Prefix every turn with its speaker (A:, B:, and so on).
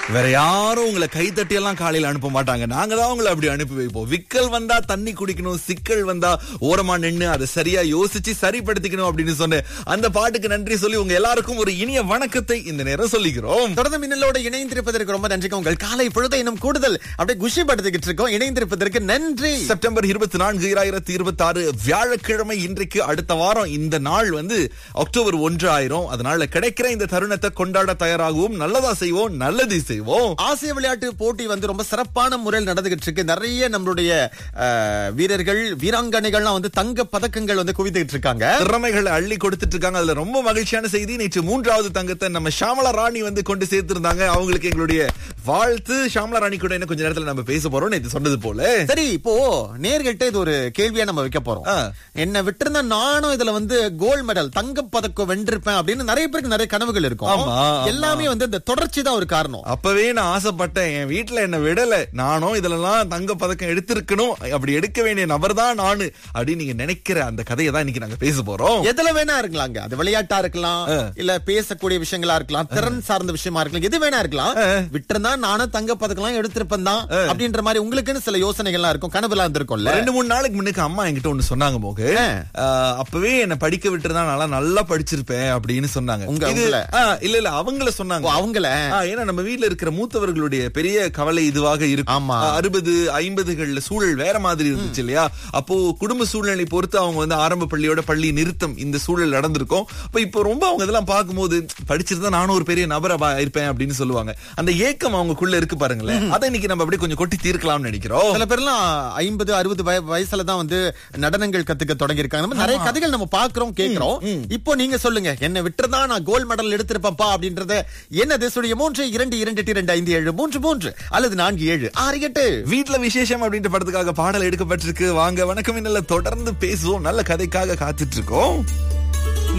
A: வேற யாரும் உங்களை கைத்தட்டி எல்லாம் காலையில அனுப்ப மாட்டாங்க நாங்க தான் உங்களை அப்படி அனுப்பி வைப்போம் விக்கல் வந்தா தண்ணி குடிக்கணும் சிக்கல் வந்தா ஓரமா நின்னு அதை சரியா யோசிச்சு சரிப்படுத்திக்கணும் அப்படின்னு சொன்னேன் அந்த பாட்டுக்கு நன்றி சொல்லி உங்க எல்லாருக்கும் ஒரு இனிய வணக்கத்தை இந்த நேரம் சொல்லிக்கிறோம்
B: தொடர்ந்து மின்னலோட இணைந்திருப்பதற்கு ரொம்ப நன்றிங்க உங்கள் காலை பொழுதை இன்னும் கூடுதல் அப்படியே குஷிப்படுத்திக்கிட்டு இருக்கோம் இணைந்திருப்பதற்கு நன்றி
A: செப்டம்பர் இருபத்தி நான்கு இராயிரத்தி இருபத்தி ஆறு வியாழக்கிழமை இன்றைக்கு அடுத்த வாரம் இந்த நாள் வந்து அக்டோபர் ஒன்று ஆயிரும் அதனால கிடைக்கிற இந்த தருணத்தை கொண்டாட தயாராகவும் நல்லதா செய்வோம் நல்லது செய்வோம்
B: ஆசிய விளையாட்டு போட்டி வந்து ரொம்ப சிறப்பான முறையில் நடந்துகிட்டு இருக்கு நிறைய நம்மளுடைய அஹ், வீரர்கள் வீராங்கனைகள்லாம் வந்து தங்க பதக்கங்கள் வந்து குவித்துக்கிட்டு இருக்காங்க
A: திறமைகளை அள்ளி கொடுத்துட்டு இருக்காங்க அதுல ரொம்ப மகிழ்ச்சியான செய்தி நேற்று மூன்றாவது தங்கத்தை நம்ம ஷாமலா ராணி வந்து கொண்டு சேர்த்திருந்தாங்க அவங்களுக்கு எங்களுடைய வாழ்த்து ஷாமலா ராணி கூட இன்னும் கொஞ்ச நேரத்துல நம்ம பேச போறோம் நேற்று சொன்னது போல
B: சரி இப்போ நேர்கள்ட்ட இது ஒரு கேள்வியா நம்ம வைக்க போறோம்
A: ஆ.
B: என்ன விட்டிருந்தா நானும் இதுல வந்து கோல்ட் மெடல் தங்க பதக்கம் வென்றிருப்பேன் அப்படின்னு நிறைய பேருக்கு நிறைய கனவுகள் இருக்கும்
A: ஆமா, ஆமா.
B: எல்லாமே வந்து இந்த தொடர்ச்சி தான் ஒரு காரணம்
A: அப்பவே நான் ஆசைப்பட்டேன் என் வீட்டுல என்ன விடல நானும் இதுலலாம் தங்க பதக்கம் எடுத்திருக்கணும் அப்படி எடுக்க வேண்டிய நபர் தான் நானு அப்படின்னு நீங்க நினைக்கிற அந்த கதையை தான் இன்னைக்கு நாங்க பேச போறோம்
B: எதுல வேணா இருக்கலாங்க அது விளையாட்டா இருக்கலாம் இல்ல பேசக்கூடிய விஷயங்களா இருக்கலாம் திறன் சார்ந்த விஷயமா இருக்கலாம் எது வேணா இருக்கலாம் விட்டிருந்தா நானும் தங்க பதக்கலாம் எடுத்திருப்பேன் தான் அப்படின்ற மாதிரி உங்களுக்குன்னு சில யோசனைகள்லாம் இருக்கும் கனவுலாம் இருந்திருக்கும்ல
A: ரெண்டு மூணு நாளுக்கு முன்னுக்கு அம்மா என்கிட்ட ஒண்ணு சொன்னாங்க மோகு
B: ஆ.
A: ஆஹ், அப்பவே என்ன படிக்க விட்டுருந்தா நல்லா நல்லா படிச்சிருப்பேன் அப்படின்னு சொன்னாங்க
B: உங்க-
A: இது-
B: உங்கள?
A: ஆ, இல்ல இல்ல அவங்கள சொன்னாங்க
B: ஓ, அவங்கள
A: ஆ, ஏன்னா நம்ம வீட்ல இருக்கிற மூத்தவர்களுடைய பெரிய கவலை இதுவாக இருக்கும்
B: ஆமா.
A: ஆ, அறுபது ஐம்பதுகள்ல சூழல் வேற மாதிரி இருந்துச்சு இல்லையா அப்போ குடும்ப சூழ்நிலை பொறுத்து அவங்க வந்து ஆரம்ப பள்ளியோட பள்ளி நிறுத்தம் இந்த சூழல் நடந்திருக்கும் அப்ப இப்போ ரொம்ப அவங்க இதெல்லாம் பார்க்கும்போது படிச்சிருந்தா நானும் ஒரு பெரிய நபரா பா- இருப்பேன் அப்படின்னு சொல்லுவாங்க அந்த ஏக்கம் அவங்களுக்குள்ள இருக்கு பாருங்களேன் அதை இன்னைக்கு நம்ம அப்படியே கொஞ்சம் கொட்டி தீர்க்கலாம்னு நினைக்கிறோம்
B: சில பேர்லாம் ஐம்பது அறுபது வயசுல தான் வந்து நடனங்கள் கத்துக்க தொடங்கி இருக்காங்க நம்ம நிறைய கதைகள் நம்ம பாக்குறோம் கேக்குறோம் இப்போ நீங்க சொல்லுங்க என்ன விட்டுறதா நான் கோல்ட் மெடல் எடுத்திருப்பேன்ப்பா அப்படின்றத என்னது சுழிய மூன்று இரண்டு இரண்டு எட்டு, இரண்டு ஐந்து ஏழு மூன்று மூன்று அல்லது நான்கு ஏழு ஆறு எட்டு
A: வீட்ல விசேஷம் அப்படின்ற படத்துக்காக பாடல் எடுக்கப்பட்டிருக்கு வாங்க வணக்கம் இன்னல தொடர்ந்து பேசுவோம் நல்ல கதைக்காக காத்துட்டு இருக்கோம்